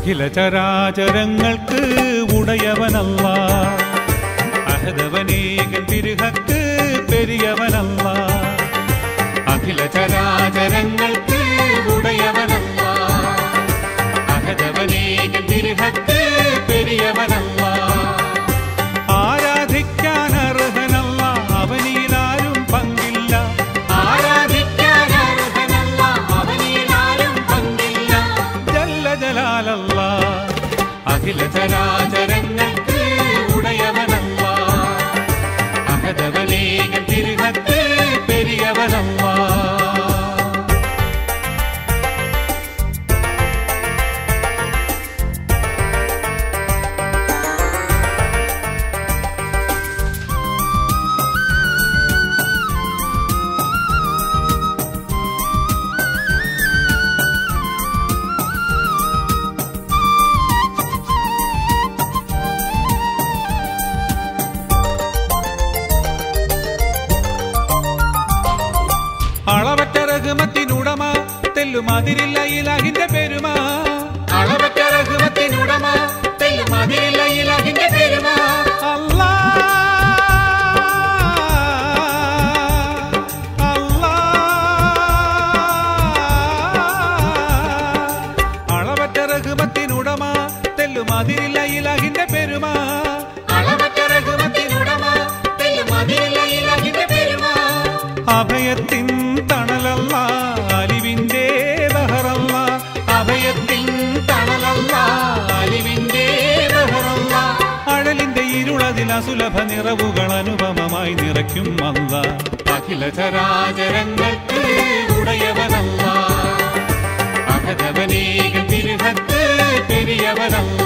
അഖില ചരാചരങ്ങൾക്ക് ഉടയവനല്ല അഹദവനേകൻ തിരുഹക്ക് പെരിയവനല്ല അഖില ചരാചരങ്ങൾക്ക് ഉടയവനല്ല അഹദവനേകൻ തിരുഹക്ക് പെരിയവനല്ല ആരാധിക്കാൻ അർഹനല്ല അവനിലാരും പങ്കില്ല ആരാധിക്കാൻ അർഹനല്ല അവനിലാരും പങ്കില്ല ജല്ല ജലാലല്ല അഖില ചരാചരങ്ങൾക്ക് ഉടയവനല്ല അഹദവനേകൻ തിരുഹത്ത് പെരിയവനല്ല അളവറ്റ റഹ്മത്തിനുടമ തെല്ലുമതിരില്ല ഇലാഹിന്റെ പെരുമ അളവറ്റ റഹ്മത്തിനുടമ തെല്ലും അതിരില്ല ഇലഹിന്റെ പെരുമ അല്ലാ അല്ലാ അളവറ്റ റഹ്മത്തിനുടമ തെല്ലുമതിരില്ല ഇലാഹിന്റെ പെരുമ അളവറ്റ റഹ്മത്തിനുടമ തെല്ലും അതിരില്ല ഇലഹിന്റെ പെരുമ അഭയത്തിൻ തണലല്ല അലിവിന്റെ ബഹറല്ല അഭയത്തിൻ തണലല്ല അലിവിന്റെ ബഹറല്ല അഴലിന്റെ ഇരുളതിൽ അസുലഭ നിറവുകൾ അനുപമമായി നിറയ്ക്കും അല്ല അഖില ചരാചരങ്ങൾക്ക് ഉടയവനല്ല അഹദവനേകൻ തിരുഹത്ത് പെരിയവനല്ല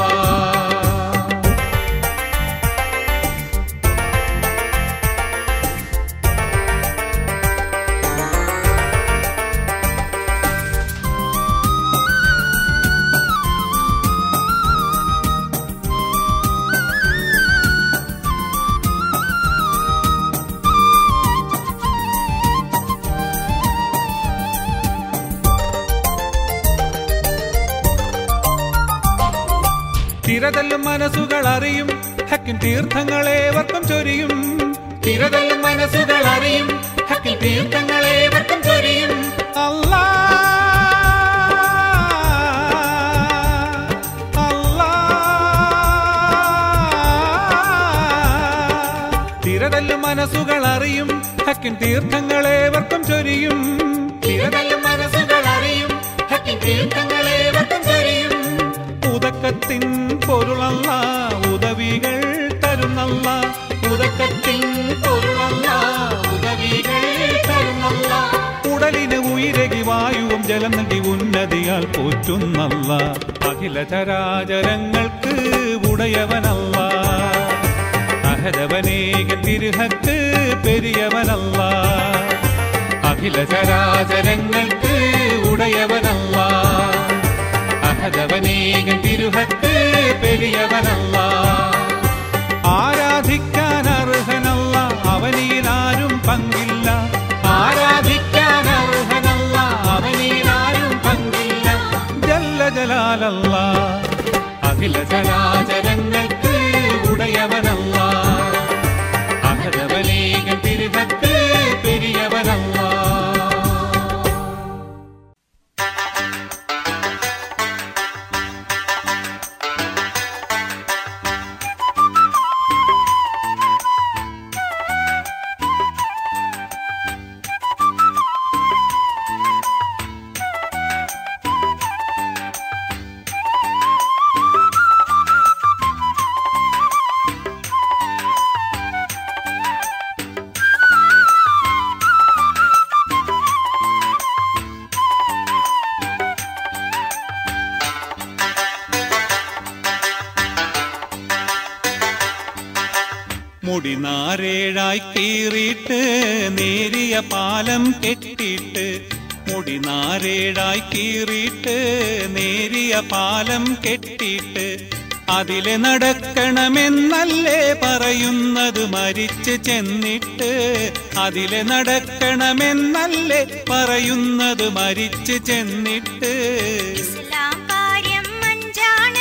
തിരതല്ലും മനസ്സുകൾ അറിയും ഹക്കിൻ തീർത്ഥങ്ങളേവർക്കും ചൊരിയും തിരതല്ലും മനസ്സുകൾ അറിയും ഹക്കിൽ തീർത്ഥങ്ങളേവർക്കും ചൊരിയും അല്ലാ അല്ലാ തിരതല്ലും മനസ്സുകൾ അറിയും ഹക്കിൻ തീർത്ഥങ്ങളേവർക്കും ചൊരിയും തിരതല്ലും മനസ്സുകൾ അറിയും ഹക്കിൽ തീർത്ഥങ്ങളേവർക്കും ചൊരിയും ഉദക്കത്തിൻ പൊരുളല്ല ഉദവികൾ തരുന്നല്ല ഉദക്കത്തിൻ പൊരുളല്ല ഉദവികൾ തരുന്നല്ല ഉടലിന് ഉയരകി വായുവും ജലം നൽകി ഉന്നതിയാൽ പോറ്റുന്നല്ല അഖില ചരാചരങ്ങൾക്ക് ഉടയവനല്ല അഹദവനേകൻ തിരുഹത്ത് പെരിയവനല്ല അഖില ചരാചരങ്ങൾക്ക് ഉടയവനല്ല അഹദവനേകൻ തിരുഹത്ത് പെരിയവനല്ല ആരാധിക്കാൻ അർഹനല്ല അവനിലാരും പങ്കില്ല ആരാധിക്കാൻ അർഹനല്ല അവനിലാരും പങ്കില്ല ജല്ല ജലാലല്ല അഖില ചരാചരങ്ങൾക്ക് ഉടയവനല്ല അഹദവനേകൻ തിരുഭത്ത് പെരിയവനല്ല മുടി നാരേഴായി കീറിയിട്ട് നേരിയ പാലം കെട്ടിയിട്ട് മുടി നാരേഴായി കീറിയിട്ട് നേരിയ പാലം കെട്ടിയിട്ട് അതിലെ നടക്കണമെന്നല്ലേ പറയുന്നത് മരിച്ച് ചെന്നിട്ട് അതിലെ നടക്കണമെന്നല്ലേ പറയുന്നത് മരിച്ച് ചെന്നിട്ട് ഇസ്ലാം കാര്യം മഞ്ചാണ്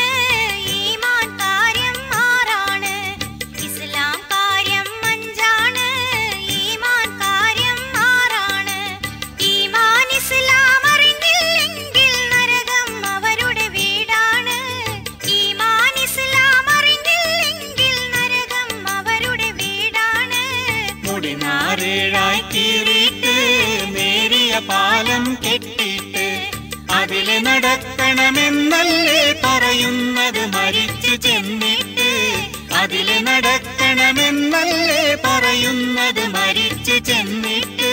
മുടി നാരേഴായി കീറിയിട്ട് നേരിയ പാലം കെട്ടിയിട്ട് അതിലെ നടക്കണമെന്നല്ലേ പറയുന്നത് മരിച്ചു ചെന്നിട്ട് അതിലെ നടക്കണമെന്നല്ലേ പറയുന്നത് മരിച്ചു ചെന്നിട്ട്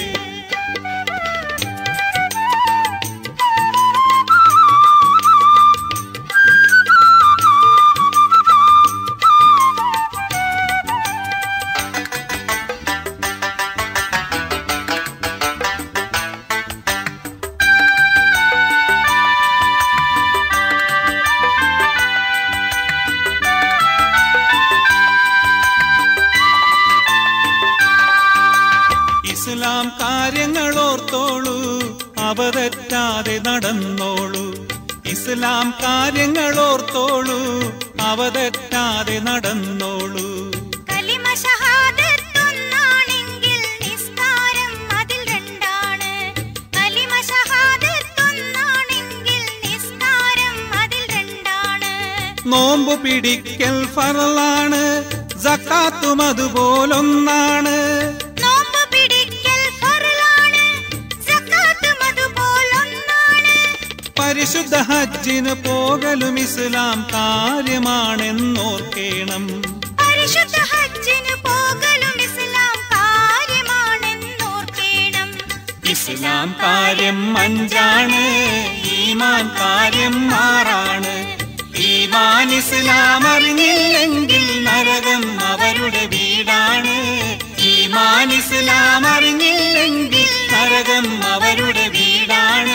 ഇസ്ലാം കാര്യങ്ങൾ ഓർത്തോളൂ അവതെറ്റാതെ നടന്നോളൂ ഇസ്ലാം കാര്യങ്ങൾ ഓർത്തോളൂ അവതെറ്റാതെ നടന്നോളൂ കലിമ ഷഹാദത്തൊന്നാണെങ്കിൽ നിസ്കാരം അതിൽ രണ്ടാണ് കലിമ ഷഹാദത്തൊന്നാണെങ്കിൽ നിസ്കാരം അതിൽ രണ്ടാണ് നോമ്പ് പിടിക്കൽ ഫറലാണ് സക്കാത്തും അതുപോലൊന്നാണ് നോമ്പ് പിടിക്കൽ ഫറലാണ് സക്കാത്തും അതുപോലൊന്നാണ് പരിശുദ്ധ ഹജ്ജിന് പോകലും ഇസ്ലാം കാര്യമാണെന്നോർക്കേണം പരിശുദ്ധ ഹജ്ജിന് പോകലും ഇസ്ലാം കാര്യമാണെന്നോർക്കേണം ഇസ്ലാം കാര്യം അഞ്ചാണ് ഈമാൻ കാര്യം ആറാണ് ഈമാൻ ഇസ്ലാം അറിഞ്ഞില്ലെങ്കിൽ നരകം അവരുടെ വീടാണ് ഈമാൻ ഇസ്ലാം അറിഞ്ഞില്ലെങ്കിൽ നരകം അവരുടെ വീടാണ്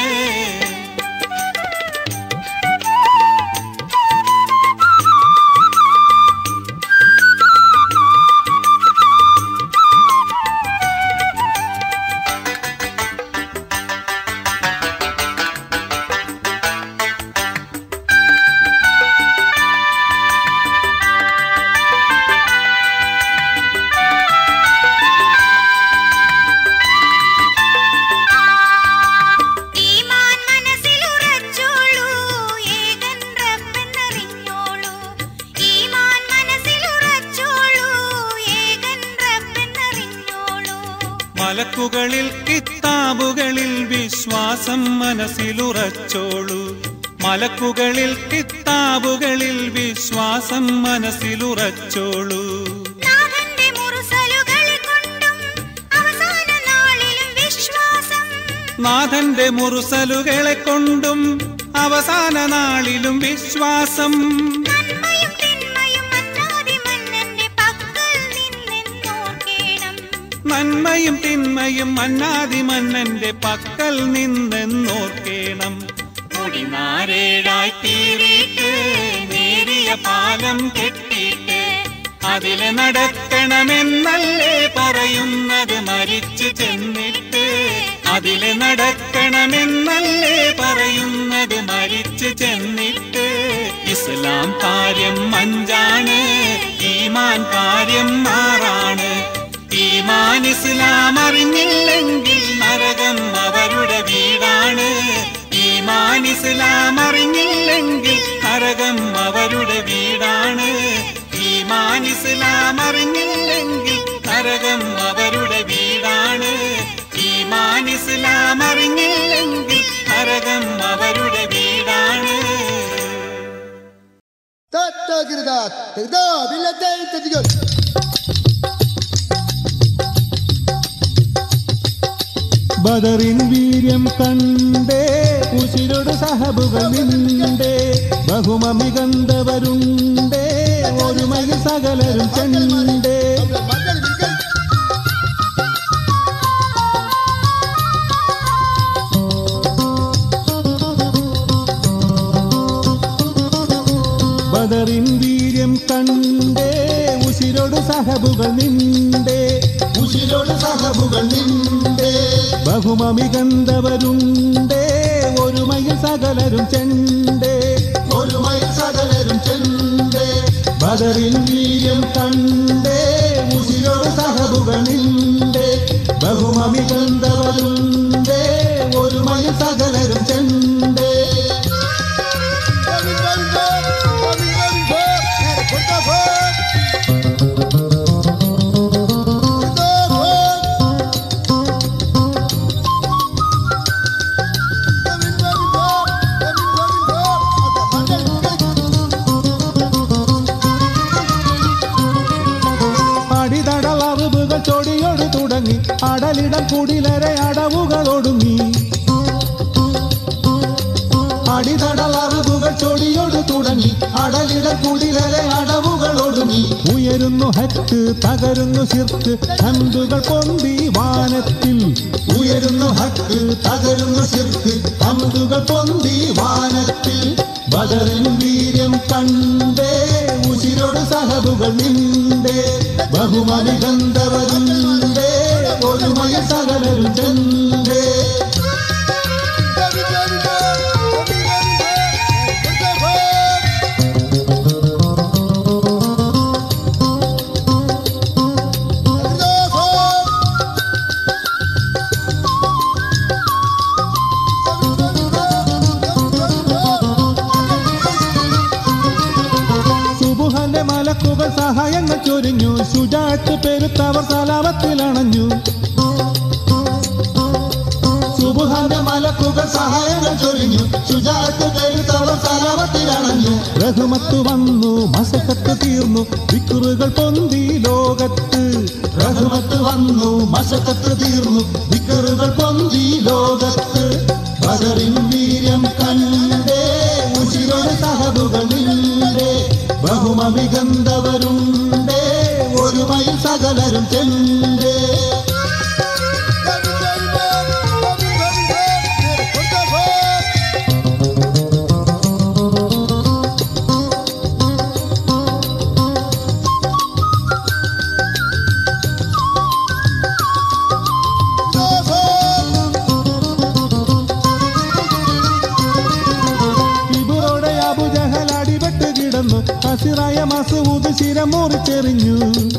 ഈമാൻ മനസ്സിലുറച്ചോളൂ ഏകൻ റബ്ബെന്നറിഞ്ഞോളൂ ഈമാൻ മനസ്സിലുറച്ചോളൂ ഏകൻ റബ്ബെന്നറിഞ്ഞോളൂ മലക്കുകളിൽ കിത്താബുകളിൽ വിശ്വാസം മനസ്സിലുറച്ചോളൂ മലക്കുകളിൽ കിത്താബുകളിൽ വിശ്വാസം മനസ്സിലുറച്ചോളൂ നാഥന്റെ മുറുസലുകളെ കൊണ്ടും അവസാന നാളിലും വിശ്വാസം നാഥന്റെ മുറുസലുകളെ കൊണ്ടും അവസാന നാളിലും വിശ്വാസം നന്മയും തിന്മയും അന്നാദി മന്നന്റെ പക്കൽ നിന്നെന്നോർക്കേണം നന്മയും തിന്മയും മന്നാതി മന്നന്റെ പക്കൽ നിന്നെന്നോർക്കേണം മുടി നാരേഴായി തീറിയിട്ട് നേരിയ പാലം കെട്ടിയിട്ട് അതില് നടക്കണമെന്നല്ലേ പറയുന്നത് മരിച്ചു ചെന്നിട്ട് അതില് നടക്കണമെന്നല്ലേ പറയുന്നത് മരിച്ചു ചെന്നിട്ട് ഇസ്ലാം കാര്യം അഞ്ചാണ് ഈമാൻ കാര്യം ആറാണ് ഈമാൻ ഇസ്ലാം അറിഞ്ഞില്ലെങ്കിൽ നരകം അവരുടെ വീടാണ് ഈമാൻ ഇസ്ലാം അറിഞ്ഞില്ലെങ്കിൽ നരകം അവരുടെ വീടാണ് ഈമാൻ ഇസ്ലാം അറിഞ്ഞില്ലെങ്കിൽ നരകം അവരുടെ വീടാണ് ഈമാൻ ഇസ്ലാം അറിഞ്ഞില്ലെങ്കിൽ നരകം അവരുടെ വീടാണ് تتجردات تقدر بالله انت تقول ബദറിൻ വീര്യം കണ്ടേ ഉശിരോട് സഹബുകൾ നിണ്ടേ ബഹുമമി കണ്ടവരുണ്ടേ ഒരുമയിൽ സകലരും ചെണ്ടേ قبل المعدل بالقلب ബദറിൻ വീര്യം കണ്ടേ ഉശിരോട് സഹബുകൾ നിണ്ടേ ഉശിരോട് സഹബുകൾ നിണ്ടേ ബഹുമമി കണ്ടവരുണ്ടേ ഒരുമയിൽ സകലരും ചെണ്ടേ ഒരുമയിൽ സകലരും ചെണ്ടേ ബദറിൻ വീര്യം കണ്ടേ ഉശിരോട് സഹബുകൾ നിണ്ടേ ബഹുമമി കണ്ടവരുണ്ടേ ഒരുമയിൽ സകലരും ചെണ്ടേ وبالقلب وبالقلب هذا كنت فوق സഹബുകൾ ചൊടിയോട് തുടങ്ങി അടലിടം കുടിലരെ അടവുകൾ ഒടുങ്ങി അടിതടലറുകുകൾ ചൊടിയോട് തുടങ്ങി അടലിട കുടിലരെ അടവുകൾ ഒടുങ്ങി ഉയരുന്നു ഹക്ക് തകരുന്നു ശിർക്ക് ഹന്തുകൾ പൊന്തി വാനത്തിൽ ഉയരുന്നു ഹക്ക് തകരുന്നു ശിർക്ക് ഹന്തുകൾ പൊന്തി വാനത്തിൽ ബദറിൻ വീര്യം കണ്ടേ ഉശിരോട് സഹബുകൾ നിണ്ടേ ബഹുമതി ഗന്ധവരുണ്ടേ ഒരുമയ സകലരും ചെണ്ടേ സുബുഹന്റെ മലക്കുകൾ സഹായങ്ങൾ ചൊരിഞ്ഞു ശുചാറ്റ് പെരുത്തവർ സലാപത്തിലണഞ്ഞു സുബുഹന്റെ മലക്കുകൾ സഹായങ്ങൾ ചൊരിഞ്ഞു ശുചാറ്റ് പെരുത്തവർ സലാപത്തിലണഞ്ഞു റഹ്മത്ത് വന്നു മസക്കത്ത് തീർന്നു വിക്കുറുകൾ പൊന്തി ലോകത്ത് റഹ്മത്ത് വന്നു മസക്കത്ത് തീർന്നു വിക്കുറുകൾ പൊന്തി ലോകത്ത് ബദറിൻ വീര്യം കണ്ടേ ഉശിരോട് സഹബുകൾ നിണ്ടേ ബഹുമമികന്തവരുണ്ടേ ഒരുമയിൽ സകലരും ചെണ്ടേ ഇബുറോടെ അബുജഹൽ അടിപെട്ട് കിടന്നു കസിറായ മസൂദ് ശിരം മുറിച്ചെറിഞ്ഞു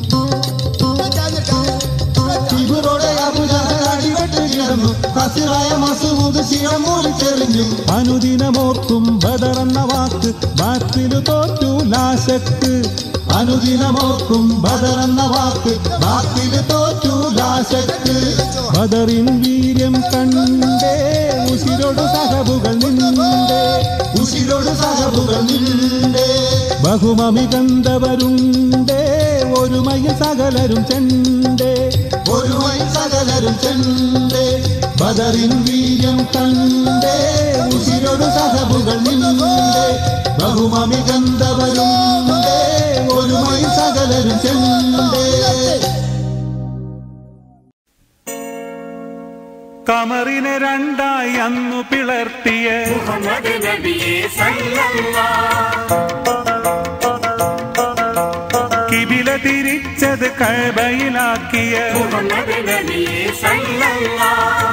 ഇബുറോടെ അബുജഹൽ അടിപെട്ട് കിടന്നു കസിറായ മസൂദ് ശിരം മുറിച്ചെറിഞ്ഞു അനുദിനമോർക്കും ബദറെന്ന വാക്ക് ബാത്തിലു തോറ്റു ലാശക്ക് അനുദിനമോർക്കും ബദറെന്ന വാക്ക് ബാത്തിലു തോറ്റു ലാശക്ക് ബദറിൻ വീര്യം കണ്ടേ ഉശിരോട് സഹബുകൾ നിണ്ടേ ഉശിരോട് സഹബുകൾ നിണ്ടേ ബഹുമമി കണ്ടവരുണ്ടേ ഒരുമയിൽ സകലരും ചെണ്ടേ ഒരുമയിൽ സകലരും ചെണ്ടേ ബദറിൻ വീര്യം കണ്ടേ ഉശിരോട് സഹബുകൾ നിണ്ടേ ബഹുമമി കണ്ടവരുണ്ടേ ഒരുമയിൽ സകലരും ചെണ്ടേ കമറിനെ രണ്ടായി അന്നു പിളർത്തിയ മുഹമ്മദ് നബിയെ സല്ലല്ലാഹ് കിബില തിരിച്ചത് കഴബയിലാക്കിയ മുഹമ്മദ് നബിയെ സല്ലല്ലാഹ്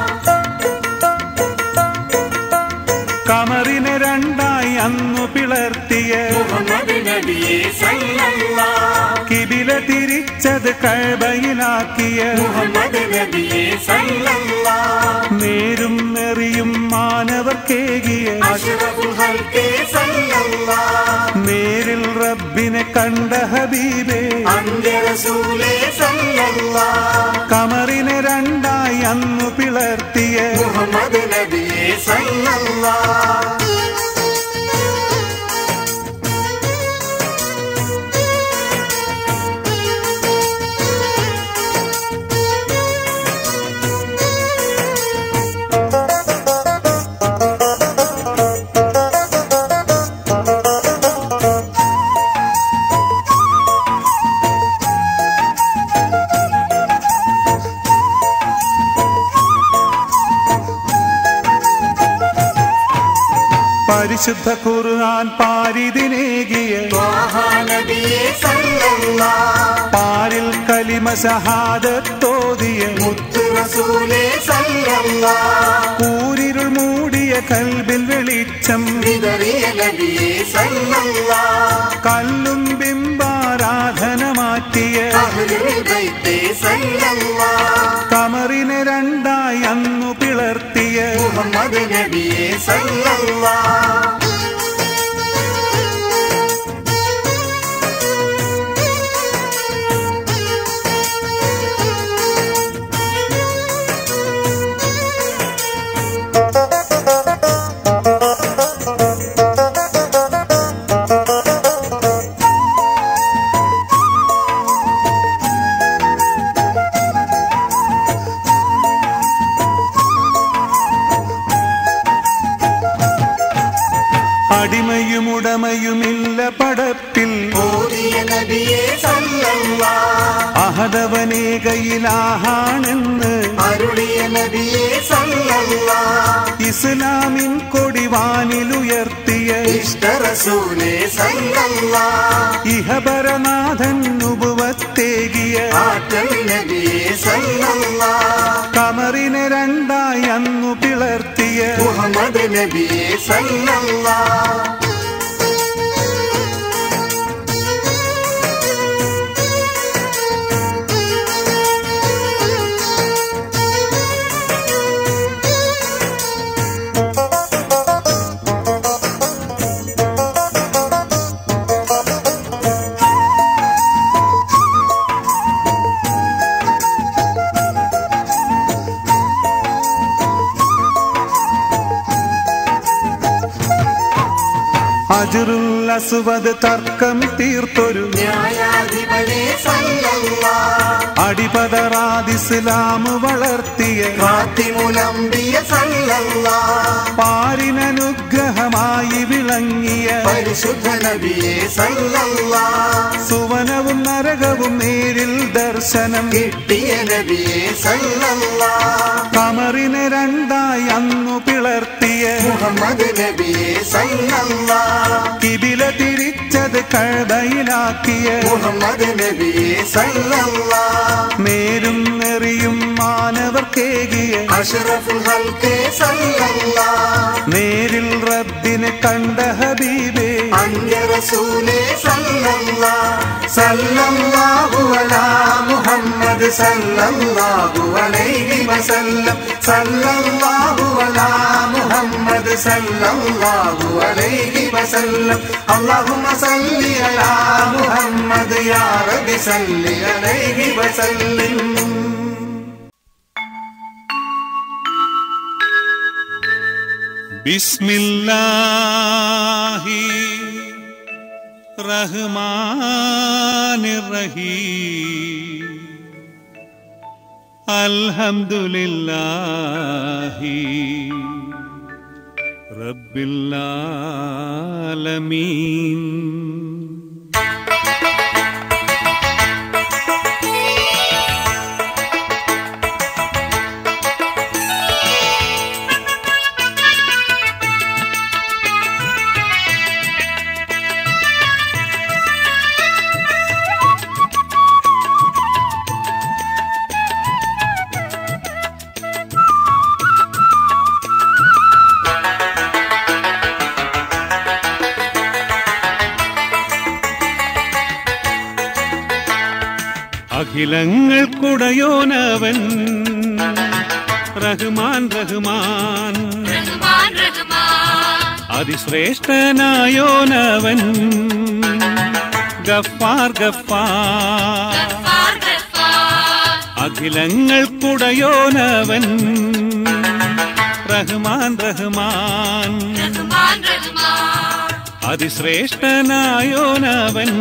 കമറിനെ രണ്ടായി അന്നു പിളർത്തിയ മുഹമ്മദ് നബിയെ സല്ലല്ലാഹ് കിബില തിരിച്ചത് കഴബയിലാക്കിയ മുഹമ്മദ് നബിയെ സല്ലല്ലാഹ് നേരും നെറിയും മാനവർക്കേകിയ അഷ്റഫുൽ ഖൽഖി സല്ലല്ലാഹ് നേരിൽ റബ്ബിനെ കണ്ട ഹബീബേ അന്ത്യ റസൂലേ സല്ലല്ലാഹ് കമറിനെ രണ്ടായി അന്നു പിളർത്തിയ മുഹമ്മദ് നബിയെ സല്ലല്ലാഹ് പരിശുദ്ധ ഖുർആൻ പാരിതിനേകിയ ത്വാഹ നബിയെ സല്ലല്ലാഹ് പാരിൽ കലിമ ഷഹാദത്തോതിയ മുത്ത് റസൂലേ സല്ലല്ലാഹ് കൂരിരുൾ മൂടിയ കൽബിൽ വെളിച്ചം വിതറിയ നബിയെ സല്ലല്ലാഹ് കല്ലും ബിംബാരാധന മാറ്റിയ അഹ്ലുൽ ബൈത്തേ സല്ലല്ലാഹ് കമറിനെ രണ്ടായി അന്നു പിളർത്തിയ മുഹമ്മദ് നബിയെ സല്ലല്ലാഹ് ഉടമയുമില്ല പടപ്പിൽ ഓതിയ നബിയെ സല്ലല്ലാ അഹദവനേകയിലാഹാണെന്ന് അരുളിയ നബിയെ സല്ലല്ലാ ഇസ്ലാമിൻ കൊടിവാനിലുയർത്തിയ ഇഷ്ട റസൂലേ സല്ലല്ലാ ഇഹപരനാഥൻ ഉപവത്തേകിയ ആറ്റൽ നബിയെ സല്ലല്ലാ കമറിനെ രണ്ടായി അന്നു പിളർത്തിയ മുഹമ്മദ് നബിയെ സല്ലല്ലാ അജുറുൽ അസുവദ് തർക്കം തീർത്തൊരു ന്യായാധിപനെ സല്ലല്ലാ അടിപതറാദിസ്ലാം വളർത്തിയ ഫാത്തിമുലംബിയ സല്ലല്ലാ പാരിനനുഗ്രഹമായി വിളങ്ങിയ പരിശുദ്ധ നബിയെ സല്ലല്ലാ സുവനവും നരകവും നേരിൽ ദർശനം കിട്ടിയ നബിയെ സല്ലല്ലാ കമറിനെ രണ്ടായി അന്നു പിളർത്തിയ മുഹമ്മദ് നബിയെ സല്ലല്ലാ കിബില തിരിച്ചത് കഴതയിലാക്കിയ മുഹമ്മദ് നബിയെ സല്ലല്ലാ നേരും നെറിയും മാനവർക്കേകിയ അഷ്റഫുൽ ഹൽക്കെ സല്ലല്ലാ നേരിൽ റബ്ബിനെ കണ്ട ഹബീബേ അന്യ റസൂലേ സല്ലല്ലാ സല്ലല്ലാഹു അലാ മുഹമ്മദ് സല്ലല്ലാഹു അലൈഹി വസല്ലം സല്ലല്ലാഹു അലാ മുഹമ്മദ് സല്ലല്ലാഹു അലൈഹി വസല്ലം അല്ലാഹുമ്മ സല്ലി അലാ മുഹമ്മദ് യാ റബ്ബി സല്ലി അലൈഹി വസല്ലം ബിസ്മില്ലാഹി റഹ്മാനിർ റഹീം അൽഹംദുലില്ലാഹി റബ്ബിൽ ആലമീൻ അഖിലങ്ങൾക്കുടയോനവൻ റഹ്മാൻ റഹ്മാൻ റഹ്മാൻ റഹ്മാൻ അതിശ്രേഷ്ഠനായോനവൻ ഗഫാർ ഗഫാർ ഗഫാർ ഗഫാർ അഖിലങ്ങൾക്കുടയോനവൻ റഹ്മാൻ റഹ്മാൻ റഹ്മാൻ റഹ്മാൻ അതിശ്രേഷ്ഠനായോനവൻ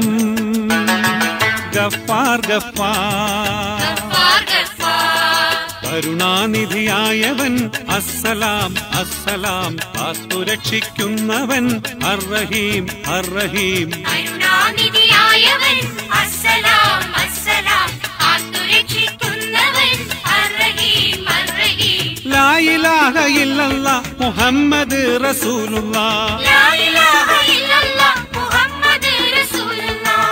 ഗഫാർ ഗഫാർ ഗഫാർ ഗഫാർ കരുണാനിധിയായവൻ അസ്സലാം അസ്സലാം കാത്തുരക്ഷിക്കുന്നവൻ അർറഹീം അർറഹീം കരുണാനിധിയായവൻ അസ്സലാം അസ്സലാം കാത്തുരക്ഷിക്കുന്നവൻ അർറഹീം അർറഹീം ലായിലാഹ ഇല്ലല്ല മുഹമ്മദ് റസൂലുള്ള ലാ ഇലാഹ ഇല്ലല്ലാഹ് മുഹമ്മദ് റസൂലുള്ളാഹ്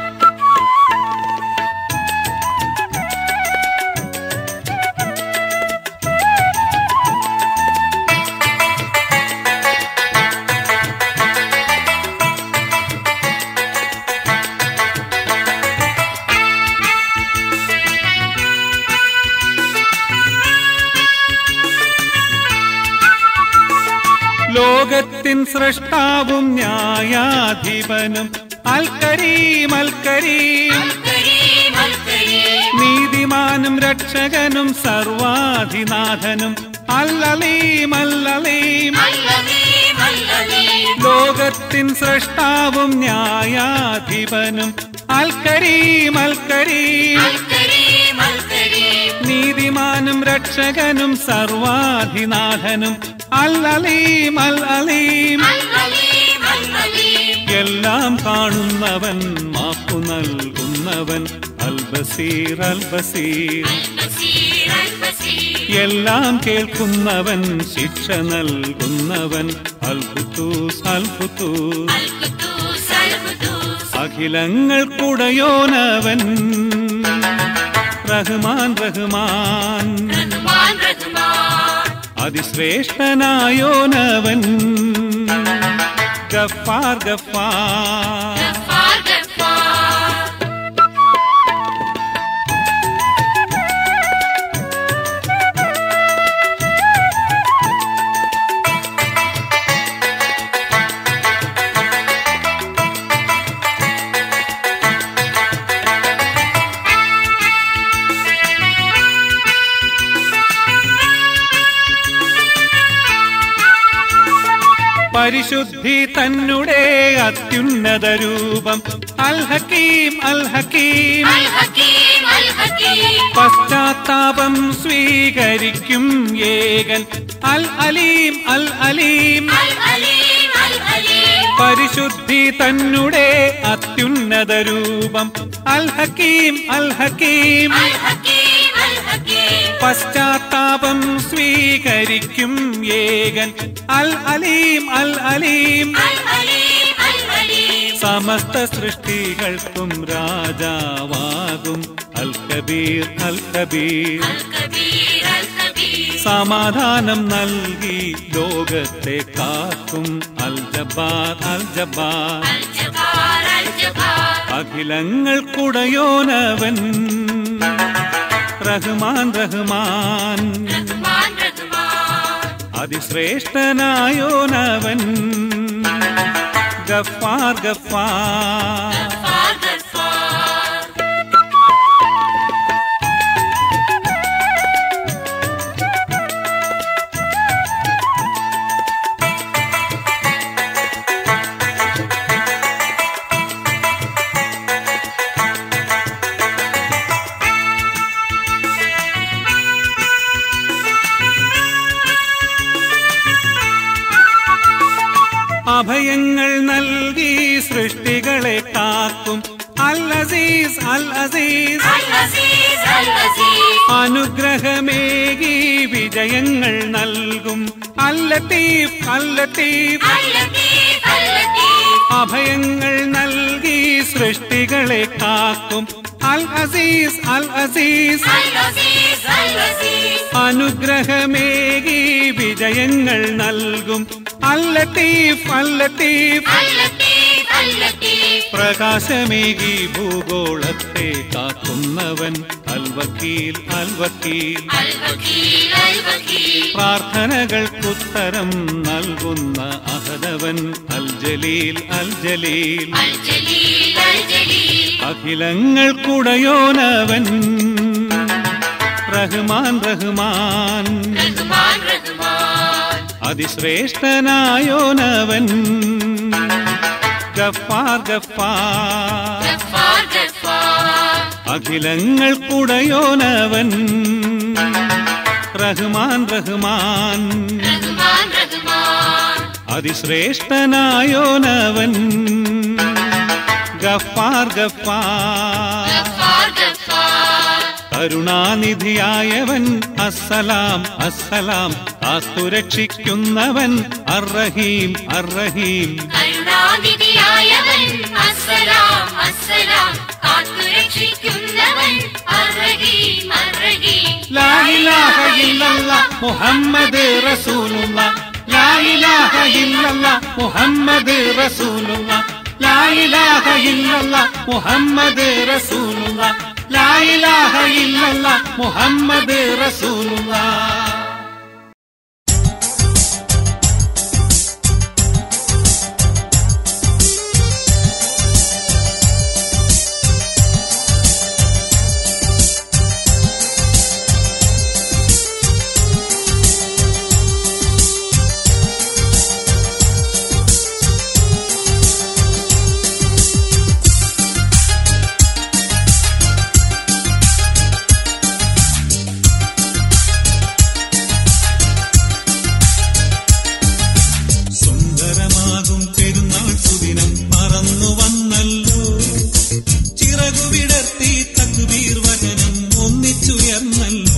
ലോകത്തിൻ സൃഷ്ടാവും ന്യായാധിപനും അൽ കരീം അൽ കരീം കരീം അൽ കരീം നീതിമാനും രക്ഷകനും സർവാധിനാഥനും അല്ലലീം അല്ലലീം അല്ലദീം അല്ലദീം ലോകത്തിൻ സൃഷ്ടാവും ന്യായാധിപനും അൽ കരീം അൽ കരീം അൽ കരീം അൽ കരീം നീതിമാനും രക്ഷകനും സർവാധിനാഥനും അൽ അലീം അൽ അലീം അൽ അലീം അൽ അലീം എല്ലാം കാണുന്നവൻ മാപ്പു നൽകുന്നവൻ അൽബസീർ അൽബസീർ البصير البصير എല്ലാം കേൾക്കുന്നവൻ ശിക്ഷ നൽകുന്നവൻ അൽബുത്തൂസ് അൽബുത്തൂസ് القدوس القدوس അഖിലങ്ങൾക്കുടയോനവൻ റഹ്മാൻ റഹ്മാൻ رحمن رحمن അതിശ്രേഷ്ഠനായോനവൻ ഗഫാർ ഗഫാർ غفار غفار പരിശുദ്ധി തന്നെ അത്യുന്നത രൂപം അൽ ഹക്കീം അൽ ഹക്കീം الحكيم الحكيم പശ്ചാത്താപം സ്വീകരിക്കും ഏകൻ അൽ അലീം അൽ അലീം العليم العليم പരിശുദ്ധി തന്നെ അത്യുന്നത രൂപം അൽ ഹക്കീം അൽ ഹക്കീം الحكيم الحكيم പശ്ചാത്താപം സ്വീകരിക്കും ഏകൻ അൽ അലീം അൽ അലീം العليم العليم സമസ്ത സൃഷ്ടികൾക്കും രാജാവാകും അൽ കബീർ അൽ കബീർ الكبير الكبير സമാധാനം നൽകി ലോകത്തെ കാക്കും അൽ ജബ്ബാർ അൽ ജബ്ബാർ الجبار الجبار അഖിലങ്ങൾക്കുടയോനവൻ റഹ്മാൻ റഹ്മാൻ رحمن رحمن അതിശ്രേഷ്ഠനായോനവൻ ഗഫാർ ഗഫാർ غفار غفار അഭയങ്ങൾ നൽകി സൃഷ്ടികളെ കാക്കും അൽ അസീസ് അൽ അസീസ് العزيز العزيز അനുഗ്രഹമേകി വിജയങ്ങൾ നൽകും അൽ ലത്തീഫ് അൽ ലത്തീഫ് اللطيف اللطيف അഭയങ്ങൾ നൽകി സൃഷ്ടികളെ കാക്കും അൽ അസീസ് അൽ അസീസ് العزيز العزيز അനുഗ്രഹമേകി വിജയങ്ങൾ നൽകും അൽ ലത്തീഫ് അൽ ലത്തീഫ് اللطيف اللطيف പ്രകാശമേകി ഭൂഗോളത്തെ കാക്കുന്നവൻ അൽ വക്കീൽ അൽ വക്കീൽ الوكيل الوكيل പ്രാർത്ഥനകൾക്കുത്തരം നൽകുന്ന അഹദവൻ അൽ ജലീൽ അൽ ജലീൽ الجليل الجليل അഖിലങ്ങൾക്കുടയോനവൻ റഹ്മാൻ റഹ്മാൻ رحمن رحمن അതിശ്രേഷ്ഠനായോനവൻ ഗഫാർ ഗഫാർ غفار غفار അഖിലങ്ങൾക്കുടയോനവൻ റഹ്മാൻ റഹ്മാൻ رحمن رحمن അതിശ്രേഷ്ഠനായോനവൻ ഗഫാർ ഗഫാർ غفار غفار കരുണാനിധിയായവൻ അസ്സലാം അസ്സലാം കാത്തുരക്ഷിക്കുന്നവൻ അർറഹീം അർറഹീം കരുണാനിധിയായവൻ അസ്സലാം അസ്സലാം കാത്തുരക്ഷിക്കുന്നവൻ അർറഹീം അർറഹീം ലാ ഇലാഹ ഇല്ലല്ലാഹ് മുഹമ്മദ് റസൂലുള്ളാഹ് ലാ ഇലാഹ ഇല്ലല്ലാഹ് മുഹമ്മദ് റസൂലുള്ളാഹ് ലാ ഇലാഹ ഇല്ലല്ലാഹ് മുഹമ്മദ് റസൂലുള്ളാഹ് ലാ ഇലാഹ ഇല്ലല്ലാഹ് മുഹമ്മദ് റസൂലുള്ളാഹ് ഒന്നിച്ചുയർന്നല്ലോ